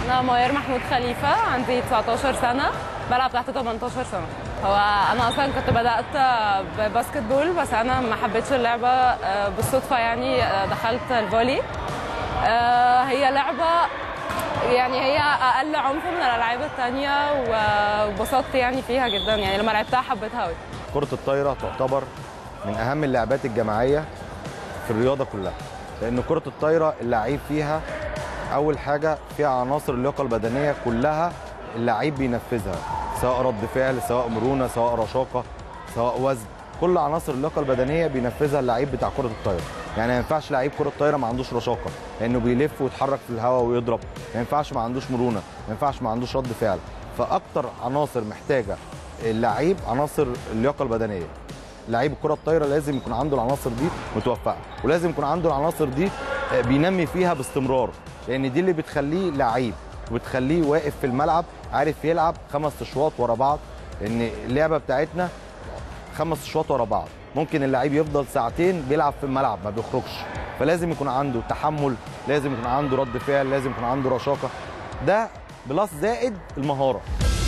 أنا ميار محمود خليفة عندي 19 سنة بلعب تحت 18 سنة هو أنا أصلا كنت بدأت بباسكت بول بس أنا ما حبيتش اللعبة آه، بالصدفة يعني آه، دخلت الفولي آه، هي لعبة يعني هي أقل عنف من الألعاب التانية وبسطت يعني فيها جدا يعني لما لعبتها حبيتها أوي كرة الطايرة تعتبر من أهم اللعبات الجماعية في الرياضة كلها لأن كرة الطايرة اللعيب فيها أول حاجة فيها عناصر اللياقة البدنية كلها اللعيب بينفذها سواء رد فعل سواء مرونة سواء رشاقة سواء وزن كل عناصر اللياقة البدنية بينفذها اللعيب بتاع كرة الطايرة يعني ما ينفعش لعيب كرة طايرة ما عندوش رشاقة لأنه بيلف ويتحرك في الهواء ويضرب ما ينفعش ما عندوش مرونة ما ينفعش ما عندوش رد فعل فأكتر عناصر محتاجة اللعيب عناصر اللياقة البدنية لعيب الكره الطايره لازم يكون عنده العناصر دي متوفقه ولازم يكون عنده العناصر دي آه، بينمي فيها باستمرار لان دي اللي بتخليه لعيب وبتخليه واقف في الملعب عارف يلعب خمس اشواط ورا بعض لان اللعبه بتاعتنا خمس اشواط ورا بعض ممكن اللعيب يفضل ساعتين بيلعب في الملعب ما بيخرجش فلازم يكون عنده تحمل لازم يكون عنده رد فعل لازم يكون عنده رشاقه ده بلس زائد المهاره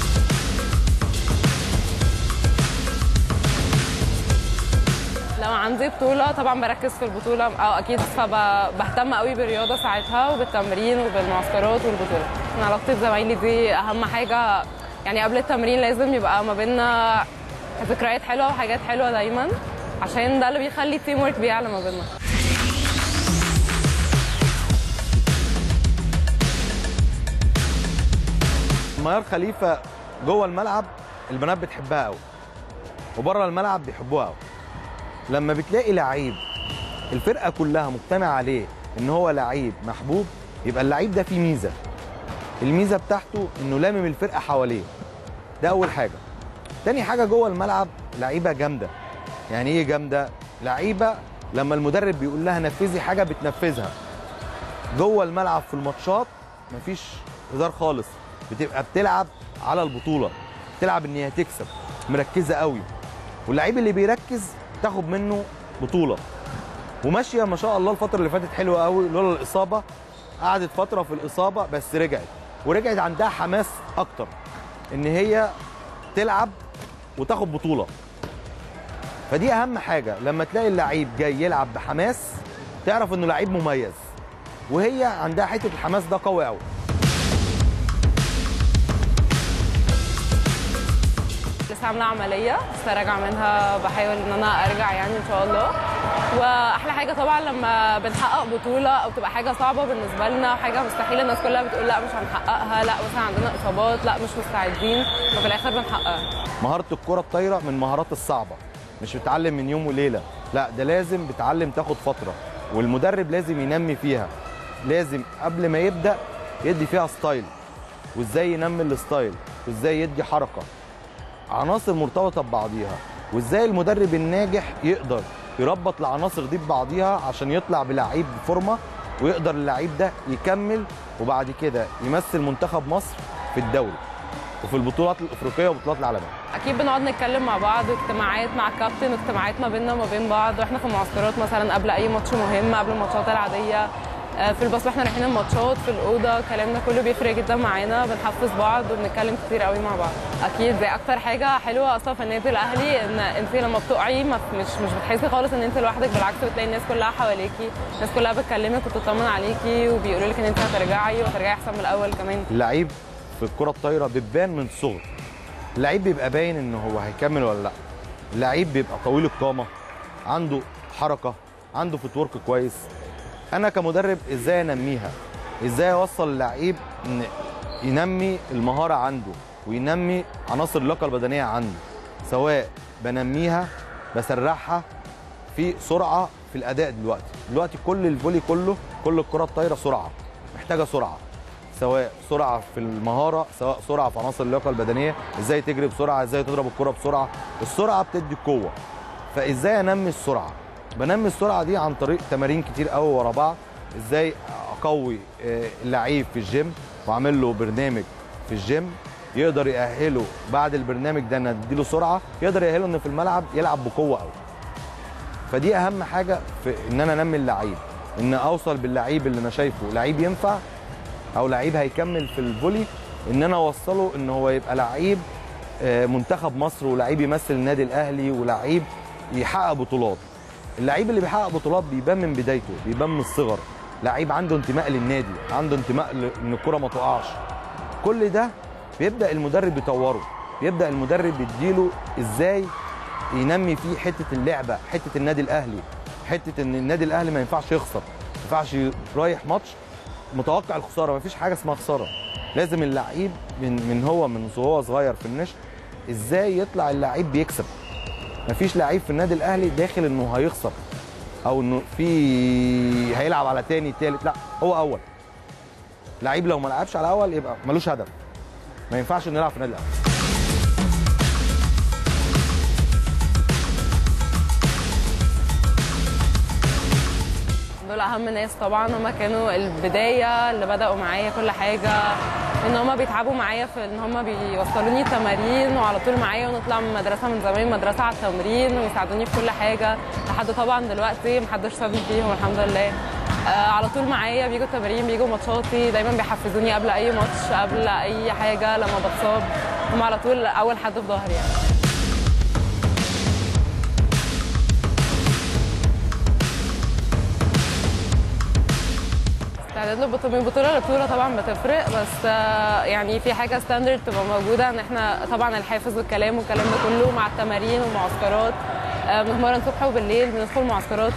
لو عندي بطولة طبعا بركز في البطولة اه اكيد فبهتم قوي بالرياضة ساعتها وبالتمرين وبالمعسكرات والبطولة انا علاقتي بزمايلي دي اهم حاجة يعني قبل التمرين لازم يبقى ما بيننا ذكريات حلوة وحاجات حلوة دايما عشان ده اللي بيخلي التيم ورك بيعلى ما بيننا ميار خليفه جوه الملعب البنات بتحبها قوي وبره الملعب بيحبوها قوي لما بتلاقي لعيب الفرقه كلها مجتمعه عليه ان هو لعيب محبوب يبقى اللعيب ده فيه ميزه الميزه بتاعته انه لامم الفرقه حواليه ده اول حاجه تاني حاجه جوه الملعب لعيبه جامده يعني ايه جامده لعيبه لما المدرب بيقول لها نفذي حاجه بتنفذها جوه الملعب في الماتشات مفيش هزار خالص بتبقى بتلعب على البطوله بتلعب ان هي تكسب مركزه قوي واللعيب اللي بيركز تاخد منه بطوله وماشيه ما شاء الله الفتره اللي فاتت حلوه قوي لولا الاصابه قعدت فتره في الاصابه بس رجعت ورجعت عندها حماس اكتر ان هي تلعب وتاخد بطوله فدي اهم حاجه لما تلاقي اللعيب جاي يلعب بحماس تعرف انه لعيب مميز وهي عندها حته الحماس ده قوي قوي لسه عامله عمليه لسه راجعه منها بحاول ان انا ارجع يعني ان شاء الله واحلى حاجه طبعا لما بنحقق بطوله او بتبقى حاجه صعبه بالنسبه لنا حاجه مستحيله الناس كلها بتقول لا مش هنحققها لا مثلا عندنا اصابات لا مش مستعدين وفي الاخر بنحققها مهاره الكره الطايره من المهارات الصعبه مش بتتعلم من يوم وليله لا ده لازم بتعلم تاخد فتره والمدرب لازم ينمي فيها لازم قبل ما يبدا يدي فيها ستايل وازاي ينمي الستايل وازاي يدي حركه عناصر مرتبطه ببعضيها وازاي المدرب الناجح يقدر يربط العناصر دي ببعضيها عشان يطلع بلعيب بفورمه ويقدر اللعيب ده يكمل وبعد كده يمثل منتخب مصر في الدوري وفي البطولات الافريقيه وبطولات العالميه اكيد بنقعد نتكلم مع بعض اجتماعات مع الكابتن واجتماعات ما بيننا وما بين بعض واحنا في المعسكرات مثلا قبل اي ماتش مهم قبل الماتشات العاديه آه، في الباص واحنا رايحين الماتشات في الاوضه كلامنا كله بيفرق جدا معانا بنحفز بعض وبنتكلم كتير قوي مع بعض اكيد دي اكتر حاجه حلوه اصلا في النادي الاهلي ان انت لما بتقعي ما مش مش بتحسي خالص ان انت لوحدك بالعكس بتلاقي الناس كلها حواليكي الناس كلها بتكلمك وبتطمن عليكي وبيقولوا لك ان انت هترجعي وهترجعي احسن من الاول كمان اللعيب في الكره الطايره بتبان من الصغر اللعيب بيبقى باين ان هو هيكمل ولا لا اللعيب بيبقى طويل القامه عنده حركه عنده فوتورك كويس انا كمدرب ازاي انميها ازاي اوصل اللعيب ان ينمي المهاره عنده وينمي عناصر اللياقه البدنيه عنده سواء بنميها بسرعها في سرعه في الاداء دلوقتي دلوقتي كل الفولي كله كل الكره الطايره سرعه محتاجه سرعه سواء سرعه في المهاره سواء سرعه في عناصر اللياقه البدنيه ازاي تجري بسرعه ازاي تضرب الكره بسرعه السرعه بتدي قوه فازاي انمي السرعه بنمي السرعه دي عن طريق تمارين كتير قوي ورا بعض ازاي اقوي آه، اللعيب في الجيم واعمل له برنامج في الجيم يقدر يأهله بعد البرنامج ده ان اديله سرعه يقدر يأهله انه في الملعب يلعب بقوه قوي فدي اهم حاجه في ان انا انمي اللعيب ان اوصل باللعيب اللي انا شايفه لعيب ينفع او لعيب هيكمل في الفولي ان انا اوصله ان هو يبقى لعيب آه، منتخب مصر ولعيب يمثل النادي الاهلي ولعيب يحقق بطولات اللعيب اللي بيحقق بطولات بيبان من بدايته بيبان من الصغر لعيب عنده انتماء للنادي عنده انتماء ل- ان الكره ما تقعش كل ده بيبدا المدرب يطوره بيبدا المدرب يديله ازاي ينمي فيه حته اللعبه حته النادي الاهلي حته ان النادي الاهلي ما ينفعش يخسر ما ينفعش رايح ماتش متوقع الخساره ما فيش حاجه اسمها خساره لازم اللعيب من من هو من وهو صغير في النشء ازاي يطلع اللعيب بيكسب مفيش لعيب في النادي الاهلي داخل انه هيخسر او انه في هيلعب على تاني تالت لا هو اول لعيب لو ما لعبش على اول يبقى ملوش هدف ما ينفعش انه يلعب في النادي الاهلي دول اهم ناس طبعا هما كانوا البدايه اللي بداوا معايا كل حاجه ان هما بيتعبوا معايا في ان هما بيوصلوني تمارين وعلى طول معايا ونطلع من مدرسه من زمان مدرسه على التمرين ويساعدوني في كل حاجه لحد طبعا دلوقتي محدش سابني فيهم الحمد لله آه على طول معايا بيجوا التمارين بيجوا ماتشاتي دايما بيحفزوني قبل اي ماتش قبل اي حاجه لما بتصاب هم على طول اول حد في ظهري يعني استعداد للبطولة من بطولة لبطولة طبعا بتفرق بس آه، يعني في حاجة ستاندرد تبقى موجودة ان احنا طبعا الحافز والكلام والكلام ده كله مع التمارين والمعسكرات آه، بنتمرن صبح وبالليل بندخل معسكرات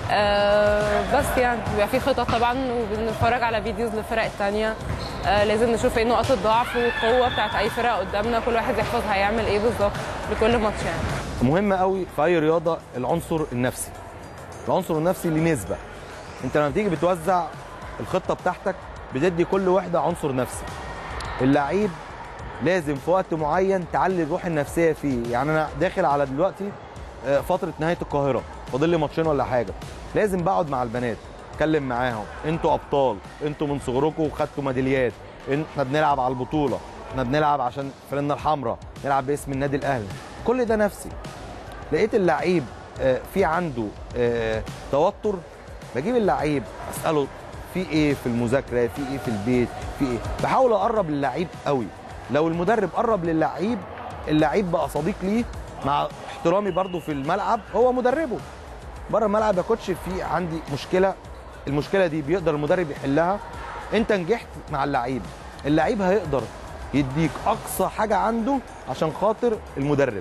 آه، بس يعني بيبقى في خطط طبعا وبنتفرج على فيديوز للفرق التانية آه، لازم نشوف ايه نقاط الضعف والقوة بتاعت أي فرقة قدامنا كل واحد يحفظ هيعمل ايه بالظبط لكل ماتش يعني مهم قوي في اي رياضه العنصر النفسي العنصر النفسي ليه نسبه انت لما تيجي بتوزع الخطه بتاعتك بتدي كل واحده عنصر نفسي اللعيب لازم في وقت معين تعلي الروح النفسيه فيه يعني انا داخل على دلوقتي آه، فتره نهايه القاهره فاضل لي ماتشين ولا حاجه لازم بقعد مع البنات اتكلم معاهم انتوا ابطال انتوا من صغركم خدتوا ميداليات احنا بنلعب على البطوله احنا بنلعب عشان فلنا الحمراء نلعب باسم النادي الاهلي كل ده نفسي لقيت اللعيب آه، في عنده آه، توتر بجيب اللعيب اساله في ايه في المذاكره في ايه في البيت في ايه بحاول اقرب للعيب قوي لو المدرب قرب للعيب اللعيب بقى صديق ليه مع احترامي برضو في الملعب هو مدربه بره الملعب يا كوتش في عندي مشكله المشكله دي بيقدر المدرب يحلها انت نجحت مع اللعيب اللعيب هيقدر يديك اقصى حاجه عنده عشان خاطر المدرب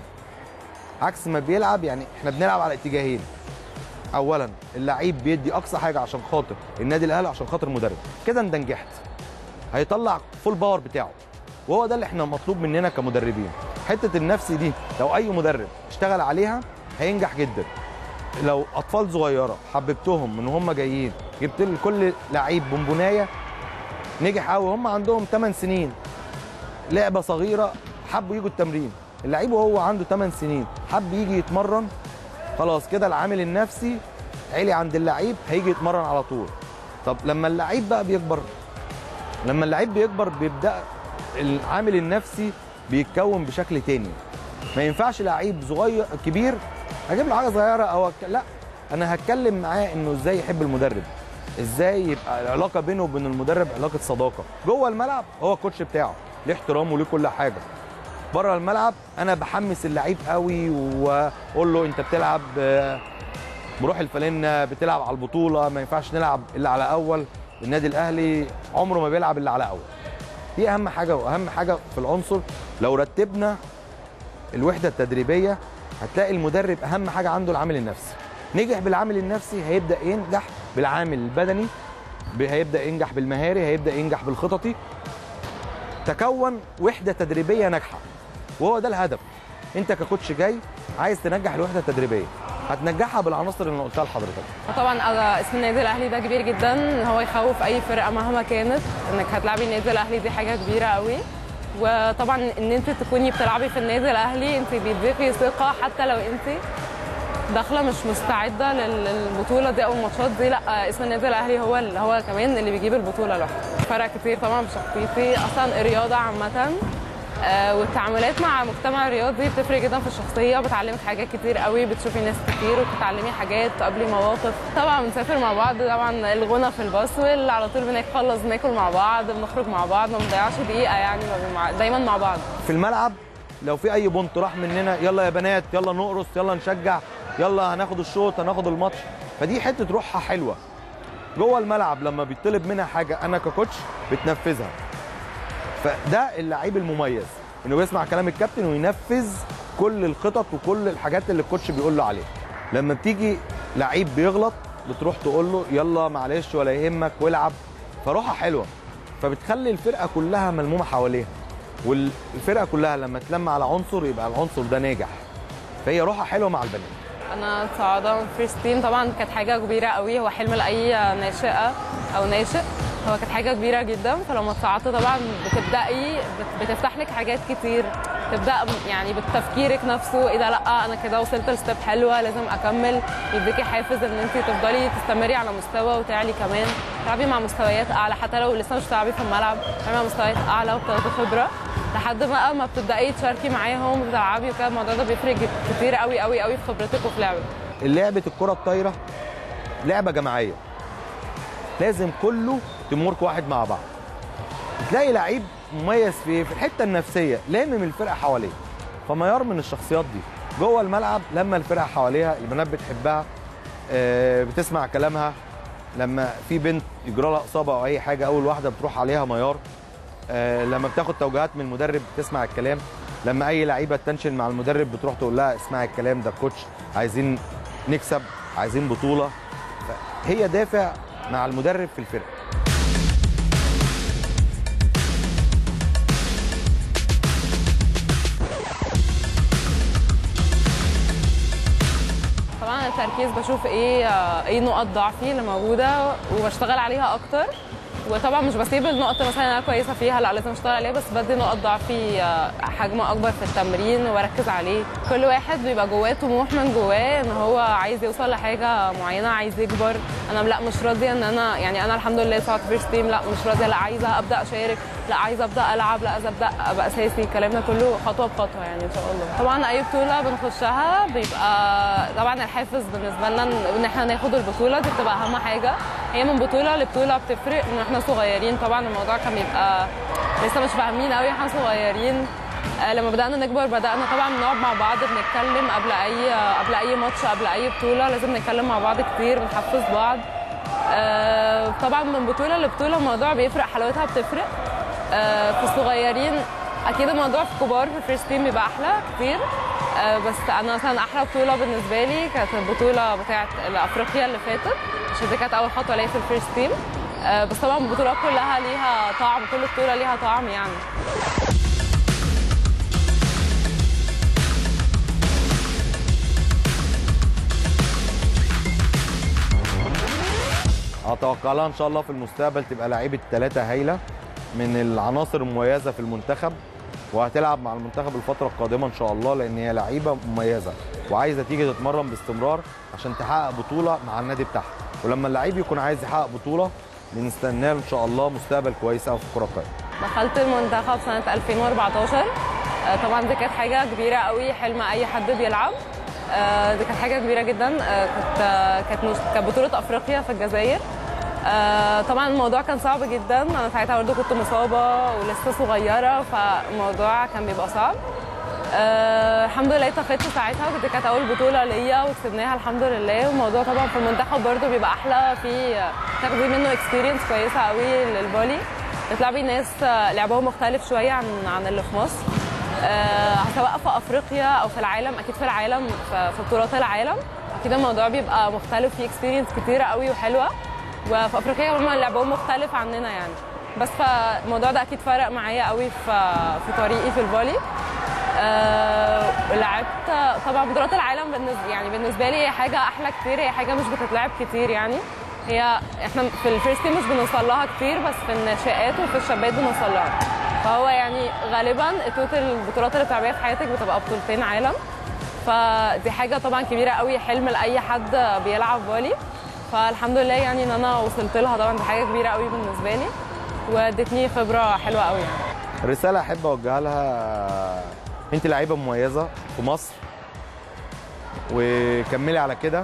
عكس ما بيلعب يعني احنا بنلعب على اتجاهين اولا اللعيب بيدي اقصى حاجه عشان خاطر النادي الاهلي عشان خاطر المدرب كده انت نجحت هيطلع فول باور بتاعه وهو ده اللي احنا مطلوب مننا كمدربين حته النفسي دي لو اي مدرب اشتغل عليها هينجح جدا لو اطفال صغيره حببتهم من هم جايين جبت لكل لعيب بونبونايه نجح قوي هم عندهم 8 سنين لعبه صغيره حبوا يجوا التمرين اللعيب وهو عنده 8 سنين حب يجي يتمرن خلاص كده العامل النفسي عالي عند اللعيب هيجي يتمرن على طول طب لما اللعيب بقى بيكبر لما اللعيب بيكبر بيبدا العامل النفسي بيتكون بشكل تاني ما ينفعش لعيب صغير كبير اجيب له حاجه صغيره او أك... لا انا هتكلم معاه انه ازاي يحب المدرب ازاي يبقى العلاقه بينه وبين المدرب علاقه صداقه جوه الملعب هو الكوتش بتاعه ليه احترامه وليه كل حاجه بره الملعب انا بحمس اللعيب قوي واقول له انت بتلعب آه، بروح الفلنه بتلعب على البطوله ما ينفعش نلعب الا على اول النادي الاهلي عمره ما بيلعب الا على اول دي اهم حاجه واهم حاجه في العنصر لو رتبنا الوحده التدريبيه هتلاقي المدرب اهم حاجه عنده العامل النفسي نجح بالعامل النفسي هيبدا ينجح بالعامل البدني ب- هيبدا ينجح بالمهاري هيبدا ينجح بالخططي تكون وحده تدريبيه ناجحه وهو ده الهدف انت ككوتش جاي عايز تنجح الوحده التدريبيه هتنجحها بالعناصر اللي انا قلتها لحضرتك وطبعا آه، اسم النادي الاهلي ده كبير جدا ان هو يخوف اي فرقه مهما كانت انك هتلعبي النادي الاهلي دي حاجه كبيره قوي وطبعا ان انت تكوني بتلعبي في النادي الاهلي انت بيديكي ثقه حتى لو انت داخله مش مستعده لل- للبطوله دي او الماتشات دي لا اسم النادي الاهلي هو اللي هو كمان اللي بيجيب البطوله لوحده فرق كتير طبعا في شخصيتي اصلا الرياضه عامه آه، والتعاملات مع مجتمع الرياضي بتفرق جدا في الشخصيه بتعلمك حاجات كتير قوي بتشوفي ناس كتير وبتتعلمي حاجات تقابلي مواقف طبعا بنسافر مع بعض طبعا الغنى في الباص وعلى طول بنخلص ناكل مع بعض بنخرج مع بعض ما بنضيعش دقيقه يعني ما بن- مع- دايما مع بعض في الملعب لو في اي بونت راح مننا يلا يا بنات يلا نقرص يلا نشجع يلا هناخد الشوط هناخد الماتش فدي حته روحها حلوه جوه الملعب لما بيطلب منها حاجه انا ككوتش بتنفذها فده اللعيب المميز انه بيسمع كلام الكابتن وينفذ كل الخطط وكل الحاجات اللي الكوتش بيقول له عليها لما بتيجي لعيب بيغلط بتروح تقول له يلا معلش ولا يهمك والعب فروحها حلوه فبتخلي الفرقه كلها ملمومه حواليها والفرقه كلها لما تلم على عنصر يبقى العنصر ده ناجح فهي روحها حلوه مع البنات انا صاعده فيرست تيم طبعا كانت حاجه كبيره قوي هو حلم لاي ناشئه او ناشئ هو كانت حاجه كبيره جدا فلما صعدت طبعا بتبداي بت- بتفتح لك حاجات كتير تبدا يعني بتفكيرك نفسه ايه ده لا انا كده وصلت لستيب حلوه لازم اكمل يديكي حافز ان انت تفضلي تستمري على مستوى وتعلي كمان تلعبي مع مستويات اعلى حتى لو لسه مش بتلعبي في الملعب تلعبي مع مستويات اعلى وبتاخدي خبره لحد بقى ما بتبداي تشاركي معاهم وتلعبي وكده الموضوع ده بيفرق جد- كتير قوي قوي قوي في خبرتك وفي لعبك لعبه الكره الطايره لعبه جماعيه لازم كله تمورك واحد مع بعض تلاقي لعيب مميز في إيه؟ في الحته النفسيه لامم الفرقه حواليه فميار من الشخصيات دي جوه الملعب لما الفرقه حواليها البنات بتحبها آه، بتسمع كلامها لما في بنت يجرى لها اصابه او اي حاجه اول واحده بتروح عليها ميار آه، لما بتاخد توجيهات من المدرب بتسمع الكلام لما اي لعيبه تنشن مع المدرب بتروح تقول لها اسمعي الكلام ده كوتش عايزين نكسب عايزين بطوله هي دافع مع المدرب في الفرقه طبعا التركيز بشوف ايه ايه نقط ضعفي اللي موجوده وبشتغل عليها اكتر وطبعا مش بسيب النقط مثلا انا كويسه فيها لا لازم اشتغل عليها بس بدي نقط ضعفي آه، حجم اكبر في التمرين واركز عليه كل واحد بيبقى جواه طموح من جواه ان هو عايز يوصل لحاجه معينه عايز يكبر انا لا مش راضيه ان انا يعني انا الحمد لله صعدت فيرست تيم لا مش راضيه لا عايزه ابدا اشارك لا عايزه ابدا العب لا عايزه ابدا ابقى اساسي الكلام ده كله خطوه بخطوه يعني ان شاء الله طبعا اي بطوله بنخشها بيبقى طبعا الحافز بالنسبه لنا ان احنا ناخد البطوله دي بتبقى اهم حاجه هي من بطوله لبطوله بتفرق ان احنا صغيرين طبعا الموضوع كان بيبقى لسه مش فاهمين قوي احنا صغيرين آه، لما بدانا نكبر بدانا طبعا بنقعد مع بعض بنتكلم قبل اي قبل اي ماتش قبل اي بطوله لازم نتكلم مع بعض كتير بنحفز بعض آه، طبعا من بطوله لبطوله الموضوع بيفرق حلاوتها بتفرق آه، في الصغيرين اكيد الموضوع في كبار في الفيرست تيم بيبقى احلى كتير آه، بس انا مثلا احلى بطوله بالنسبه لي كانت البطوله بتاعه افريقيا اللي فاتت عشان دي كانت اول خطوه ليا في الفيرست تيم آه، بس طبعا البطولات كلها ليها طعم كل بطوله ليها طعم يعني اتوقع لها ان شاء الله في المستقبل تبقى لعيبه ثلاثه هايله من العناصر المميزه في المنتخب وهتلعب مع المنتخب الفتره القادمه ان شاء الله لان هي لعيبه مميزه وعايزه تيجي تتمرن باستمرار عشان تحقق بطوله مع النادي بتاعها ولما اللعيب يكون عايز يحقق بطوله بنستناه ان شاء الله مستقبل كويس قوي في الكره الطايره دخلت المنتخب سنة 2014 آه، طبعا دي كانت حاجة كبيرة قوي حلم أي حد بيلعب آه، دي كانت حاجة كبيرة جدا آه، كانت آه، كانت مش- كانت بطولة أفريقيا في الجزائر آه، طبعا الموضوع كان صعب جدا أنا ساعتها برضه كنت مصابة ولسه صغيرة فالموضوع كان بيبقى صعب آه الحمد لله اتخذت ساعتها ودي كانت اول بطوله ليا وكسبناها الحمد لله والموضوع طبعا في المنتخب برضو بيبقى احلى في تاخدي منه اكسبيرينس كويسه قوي للفولي بتلعبي ناس آه، لعبهم مختلف شويه عن عن اللي في مصر آه سواء في افريقيا او في العالم اكيد في العالم في في بطولات العالم اكيد الموضوع بيبقى مختلف فيه اكسبيرينس كتيره قوي وحلوه وفي افريقيا هم لعبهم مختلف عننا يعني بس فالموضوع ده اكيد فرق معايا قوي في في طريقي في الفولي آه، لعبت طبعا بطولات العالم بالنسبه يعني بالنسبه لي هي حاجه احلى كتير هي حاجه مش بتتلعب كتير يعني هي احنا في الفيرست تيم مش بنوصل لها كتير بس في الناشئات وفي الشابات بنوصل لها فهو يعني غالبا التوتال البطولات اللي بتلعبيها في حياتك بتبقى بطولتين عالم فدي حاجه طبعا كبيره قوي حلم لاي حد بيلعب فولي فالحمد لله يعني ان انا وصلت لها طبعا دي حاجه كبيره قوي بالنسبه لي وادتني خبره حلوه قوي يعني رساله احب اوجهها لها انت لعيبه مميزه في مصر وكملي على كده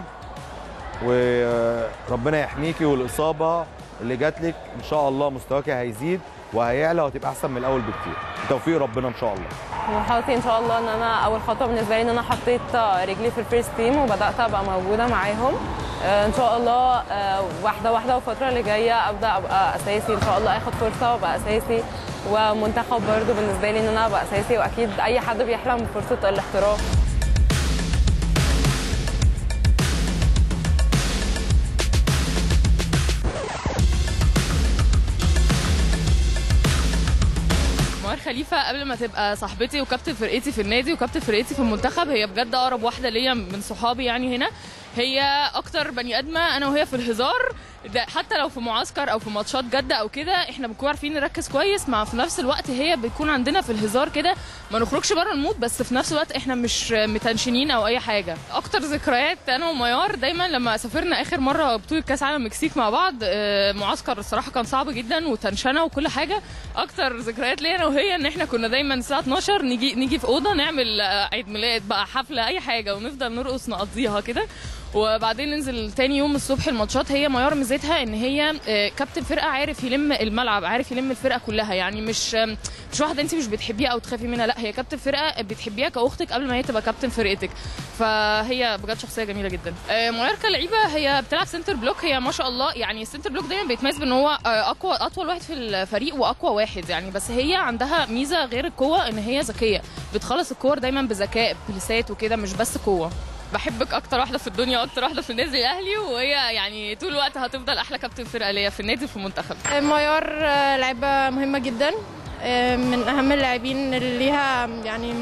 وربنا يحميكي والاصابه اللي جات لك ان شاء الله مستواك هيزيد وهيعلى وهتبقى احسن من الاول بكتير بتوفيق ربنا ان شاء الله وحاطي ان شاء الله ان انا اول خطوه بالنسبه لي ان انا حطيت رجلي في الفيرست تيم وبدات ابقى موجوده معاهم آه، ان شاء الله آه، واحده واحده والفتره اللي جايه ابدا ابقى اساسي ان شاء الله اخد فرصه وابقى اساسي ومنتخب برضو بالنسبه لي ان انا ابقى اساسي واكيد اي حد بيحلم بفرصه الاحتراف مار خليفه قبل ما تبقى صاحبتي وكابتن فرقتي في النادي وكابتن فرقتي في المنتخب هي بجد اقرب واحده ليا من صحابي يعني هنا هي اكتر بني ادمه انا وهي في الهزار ده حتى لو في معسكر او في ماتشات جده او كده احنا بنكون عارفين نركز كويس مع في نفس الوقت هي بيكون عندنا في الهزار كده ما نخرجش بره المود بس في نفس الوقت احنا مش متنشنين او اي حاجه اكتر ذكريات انا وميار دايما لما سافرنا اخر مره بطوله كاس عالم المكسيك مع بعض آه، معسكر الصراحه كان صعب جدا وتنشنه وكل حاجه اكتر ذكريات ليا انا وهي ان احنا كنا دايما الساعه 12 نيجي نيجي في اوضه نعمل آه، عيد ميلاد بقى حفله اي حاجه ونفضل نرقص نقضيها كده وبعدين ننزل تاني يوم الصبح الماتشات هي ميار ميزتها ان هي آه، كابتن فرقه عارف يلم الملعب عارف يلم الفرقه كلها يعني مش آم، مش واحده انت مش بتحبيها او تخافي منها لا هي كابتن فرقه بتحبيها كاختك قبل ما هي تبقى كابتن فرقتك فهي بجد شخصيه جميله جدا آه، ميار كلعيبه هي بتلعب سنتر بلوك هي ما شاء الله يعني السنتر بلوك دايما بيتميز بان هو آه، اقوى اطول واحد في الفريق واقوى واحد يعني بس هي عندها ميزه غير القوه ان هي ذكيه بتخلص الكور دايما بذكاء بلسات وكده مش بس قوه بحبك اكتر واحده في الدنيا واكتر واحده في النادي الاهلي وهي يعني طول الوقت هتفضل احلى كابتن فرقه ليا في النادي وفي المنتخب ميار آه، لعيبة مهمة جدا آه، من أهم اللاعبين اللي ليها يعني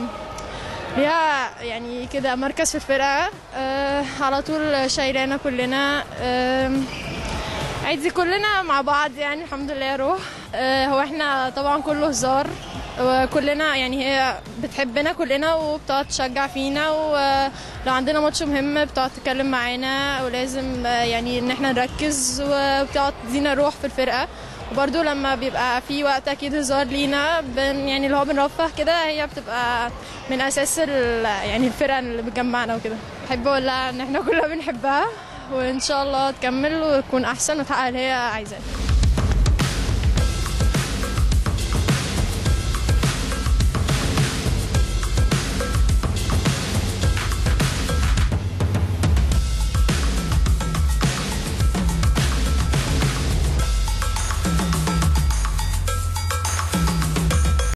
ليها يعني كده مركز في الفرقة آه، على طول شايلانا كلنا آه، عادي كلنا مع بعض يعني الحمد لله روح آه، هو احنا طبعا كله هزار وكلنا يعني هي بتحبنا كلنا وبتقعد تشجع فينا ولو عندنا ماتش مهم بتقعد تتكلم معانا ولازم آه، يعني ان احنا نركز وبتقعد تدينا روح في الفرقة وبرضه لما بيبقى في وقت اكيد هزار لينا بن يعني اللي هو بنرفه كده هي بتبقى من اساس ال- يعني الفرقه اللي بتجمعنا وكده بحب اقول لها ان احنا كلنا بنحبها وان شاء الله تكمل وتكون احسن وتحقق اللي هي عايزاه